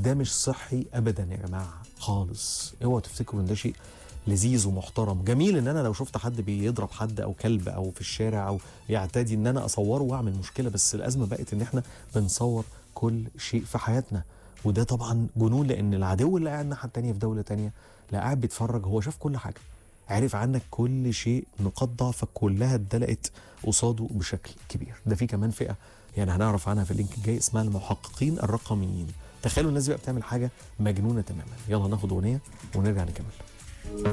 ده مش صحي ابدا يا جماعه خالص اوعوا تفتكروا ان ده شيء لذيذ ومحترم جميل ان انا لو شفت حد بيضرب حد او كلب او في الشارع او يعتدي ان انا اصوره واعمل مشكله بس الازمه بقت ان احنا بنصور كل شيء في حياتنا وده طبعا جنون لان العدو اللي قاعد الناحيه التانيه في دوله تانيه لا قاعد بيتفرج هو شاف كل حاجه عرف عنك كل شيء نقاط ضعفك كلها اتدلقت قصاده بشكل كبير ده في كمان فئه يعني هنعرف عنها في اللينك الجاي اسمها المحققين الرقميين تخيلوا الناس دي بقى بتعمل حاجه مجنونه تماما يلا ناخد اغنيه ونرجع نكمل